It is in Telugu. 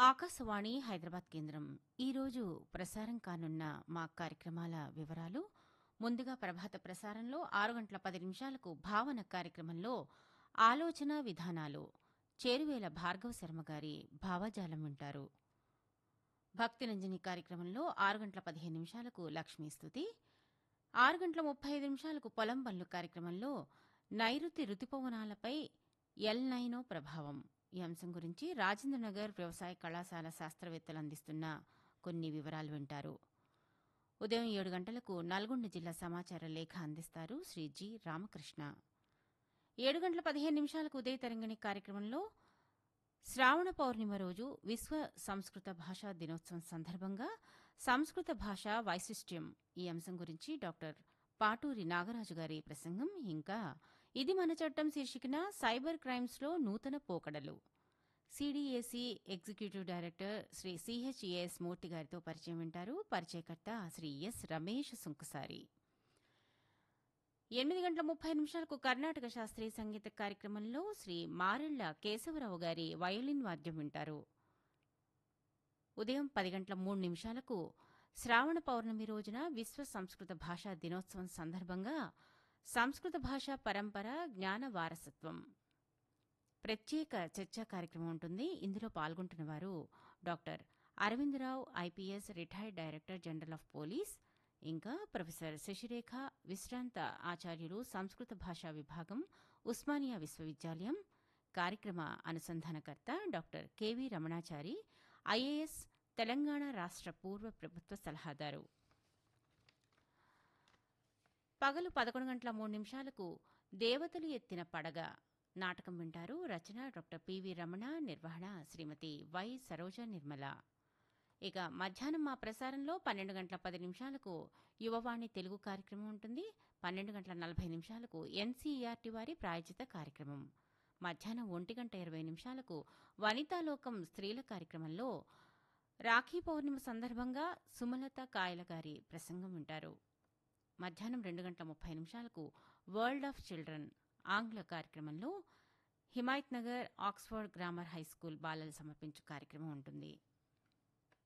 ఆకాశవాణి హైదరాబాద్ కేంద్రం ఈరోజు ప్రసారం కానున్న మా కార్యక్రమాల వివరాలు ముందుగా ప్రభాత ప్రసారంలో ఆరు గంటల పది నిమిషాలకు భావన కార్యక్రమంలో ఆలోచన విధానాలు చేరువేల భార్గవ శర్మ గారి భావజాలం వింటారు భక్తిరంజని కార్యక్రమంలో ఆరు గంటల పదిహేను నిమిషాలకు లక్ష్మీ స్తుతి ఆరు గంటల ముప్పై ఐదు నిమిషాలకు పొలం పనులు కార్యక్రమంలో నైరుతి రుతుపవనాలపై ఎల్ నైనో ప్రభావం ఈ అంశం గురించి రాజేంద్రనగర్ వ్యవసాయ కళాశాల శాస్త్రవేత్తలు అందిస్తున్న కొన్ని వివరాలు వింటారు ఉదయం ఏడు గంటలకు నల్గొండ జిల్లా సమాచార లేఖ అందిస్తారు శ్రీ జి రామకృష్ణ ఏడు గంటల పదిహేను నిమిషాలకు ఉదయ తరంగిణి కార్యక్రమంలో శ్రావణ పౌర్ణిమ రోజు విశ్వ సంస్కృత భాషా దినోత్సవం సందర్భంగా సంస్కృత భాష వైశిష్ట్యం ఈ అంశం గురించి డాక్టర్ పాటూరి నాగరాజు గారి ప్రసంగం ఇంకా ఇది మన చట్టం శీర్షికన సైబర్ క్రైమ్స్లో నూతన పోకడలు CDAC executive director Shri CHAS Murthy గారితో పరిచయం వింటారు పరిచయకర్త శ్రీ ఎస్ రమేష్ సుంకసారి ఎనిమిది గంటల ముప్పై నిమిషాలకు కర్ణాటక శాస్త్రీయ సంగీత కార్యక్రమంలో శ్రీ మారెళ్ల కేశవరావు గారి వయోలిన్ వాద్యం వింటారు ఉదయం పది గంటల మూడు నిమిషాలకు శ్రావణ పౌర్ణమి రోజున విశ్వ సంస్కృత భాషా దినోత్సవం సందర్భంగా సంస్కృత భాషా పరంపర జ్ఞాన వారసత్వం ప్రత్యేక చర్చా కార్యక్రమం ఉంటుంది ఇందులో పాల్గొంటున్న వారు doctor Aravinda Rao IPS retired director general of police ఇంకా ప్రొఫెసర్ శశిరేఖ విశ్రాంత ఆచార్యులు సంస్కృత భాషా విభాగం ఉస్మానియా విశ్వవిద్యాలయం కార్యక్రమ అనుసంధానకర్త doctor KV Ramanachari IAS Telangana రాష్ట్ర పూర్వ ప్రభుత్వ సలహాదారు పగలు పదకొండు గంటల మూడు నిమిషాలకు దేవతలు ఎత్తిన పడగ నాటకం వింటారు రచన డాక్టర్ పివి రమణ నిర్వహణ శ్రీమతి వై సరోజ నిర్మల ఇక మధ్యాహ్నం మా ప్రసారంలో పన్నెండు గంటల పది నిమిషాలకు యువవాణి తెలుగు కార్యక్రమం ఉంటుంది పన్నెండు గంటల నలభై నిమిషాలకు ఎన్సీఈఆర్టీ వారి ప్రాయోజిత కార్యక్రమం మధ్యాహ్నం ఒంటి గంట ఇరవై నిమిషాలకు వనితాలోకం స్త్రీల కార్యక్రమంలో రాఖీ పౌర్ణిమ సందర్భంగా సుమలత కాయల గారి ప్రసంగం వింటారు మధ్యాహ్నం రెండు గంటల ముప్పై నిమిషాలకు వరల్డ్ ఆఫ్ చిల్డ్రన్ ఆంగ్ల కార్యక్రమంలో Himayat Nagar Oxford grammar high school బాలలు సమర్పించు కార్యక్రమం ఉంటుంది